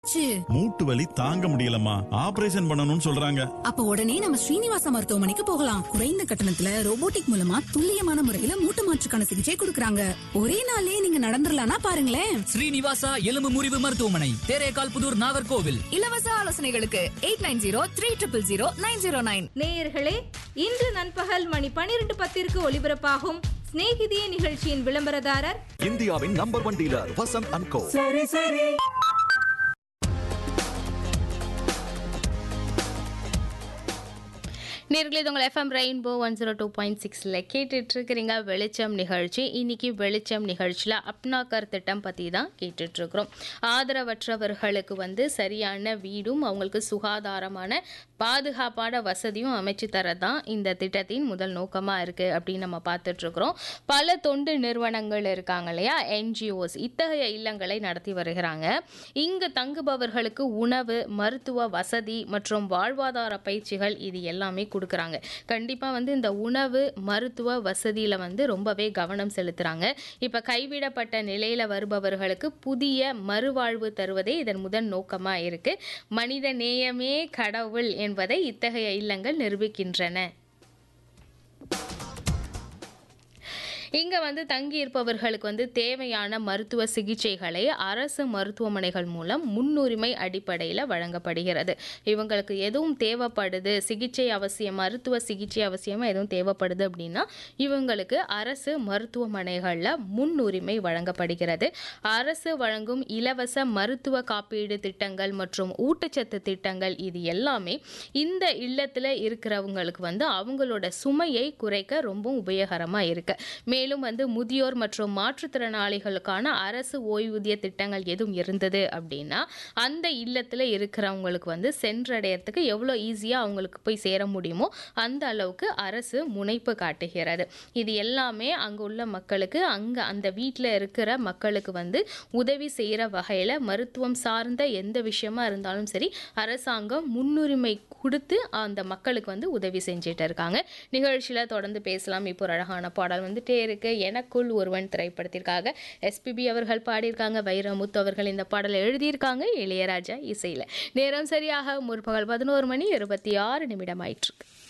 ச்சு. மூட்டு வலி தாங்க முடியலம்மா ஆபரேஷன் பண்ணணும்னு சொல்றாங்க அப்ப உடனே நம்ம ஸ்ரீனிவாச மருத்துவமனைக்கு போகலாம் குறைந்த கட்டணத்துல ரோபோட்டிக் மூலமா துல்லியமான முறையில மூட்டு மாற்றுக்கான சிகிச்சை கொடுக்கறாங்க ஒரே நாளே நீங்க நடந்துடலாம்னா பாருங்களேன் ஸ்ரீனிவாசா எலும்பு முறிவு மருத்துவமனை தேரேகால் புதூர் நாகர்கோவில் இலவச ஆலோசனைகளுக்கு eight nine zero three triple zero nine zero nine நேயர்களே இன்று நண்பகல் மணி பனிரெண்டு பத்திற்கு ஒலிபரப்பாகும் சிநேகிதியே நிகழ்ச்சியின் விளம்பரதாரர் இந்தியாவின் number one dealer Vasanth and co நேர்களே இது உங்கள் FM rainbow one zero two point சிக்ஸில் கேட்டுட்ருக்கிறீங்க வெளிச்சம் நிகழ்ச்சி இன்னைக்கு வெளிச்சம் நிகழ்ச்சியில் அப்னாக்கர் திட்டம் பற்றி தான் கேட்டுட்ருக்குறோம் ஆதரவற்றவர்களுக்கு வந்து சரியான வீடும் அவங்களுக்கு சுகாதாரமான பாதுகாப்பான வசதியும் அமைச்சு தரதான் இந்த திட்டத்தின் முதல் நோக்கமாக இருக்குது அப்படின்னு நம்ம பார்த்துட்ருக்குறோம் பல தொண்டு நிறுவனங்கள் இருக்காங்க இல்லையா என்ஜிஓஸ் இத்தகைய இல்லங்களை நடத்தி வருகிறாங்க இங்கு தங்குபவர்களுக்கு உணவு மருத்துவ வசதி மற்றும் வாழ்வாதார பயிற்சிகள் இது எல்லாமே கொடுக்குறாங்க கண்டிப்பாக வந்து இந்த உணவு மருத்துவ வசதியில் வந்து ரொம்பவே கவனம் செலுத்துகிறாங்க இப்போ கைவிடப்பட்ட நிலையில் வருபவர்களுக்கு புதிய மறுவாழ்வு தருவதே இதன் முதல் நோக்கமாக இருக்குது மனித நேயமே கடவுள் என்பதை இத்தகைய இல்லங்கள் நிரூபிக்கின்றன இங்கே வந்து தங்கி இருப்பவர்களுக்கு வந்து தேவையான மருத்துவ சிகிச்சைகளை அரசு மருத்துவமனைகள் மூலம் முன்னுரிமை அடிப்படையில் வழங்கப்படுகிறது இவங்களுக்கு எதுவும் தேவைப்படுது சிகிச்சை அவசியம் மருத்துவ சிகிச்சை அவசியமாக எதுவும் தேவைப்படுது அப்படின்னா இவங்களுக்கு அரசு மருத்துவமனைகளில் முன்னுரிமை வழங்கப்படுகிறது அரசு வழங்கும் இலவச மருத்துவ காப்பீடு திட்டங்கள் மற்றும் ஊட்டச்சத்து திட்டங்கள் இது எல்லாமே இந்த இல்லத்தில் இருக்கிறவங்களுக்கு வந்து அவங்களோட சுமையை குறைக்க ரொம்ப உபயோகரமாக இருக்கு மேலும் வந்து முதியோர் மற்றும் மாற்றுத்திறனாளிகளுக்கான அரசு ஓய்வூதிய திட்டங்கள் எதுவும் இருந்தது அப்படின்னா அந்த இல்லத்தில் இருக்கிறவங்களுக்கு வந்து சென்றடையறதுக்கு எவ்வளோ ஈஸியாக அவங்களுக்கு போய் சேர முடியுமோ அந்த அளவுக்கு அரசு முனைப்பு காட்டுகிறது இது எல்லாமே அங்கே உள்ள மக்களுக்கு அங்கே அந்த வீட்டில் இருக்கிற மக்களுக்கு வந்து உதவி செய்கிற வகையில் மருத்துவம் சார்ந்த எந்த விஷயமா இருந்தாலும் சரி அரசாங்கம் முன்னுரிமை கொடுத்து அந்த மக்களுக்கு வந்து உதவி செஞ்சுட்டு இருக்காங்க நிகழ்ச்சியில் தொடர்ந்து பேசலாம் இப்போ ஒரு அழகான பாடல் வந்துட்டே இருக்கு எனக்குள் ஒருவன் திரைப்படத்திற்காக எஸ்பிபி அவர்கள் பாடியிருக்காங்க வைரமுத்து அவர்கள் இந்த பாடலை எழுதியிருக்காங்க இளையராஜா இசையில் நேரம் சரியாக முற்பகல் பதினோரு மணி இருபத்தி ஆறு நிமிடம் ஆயிற்றுக்கு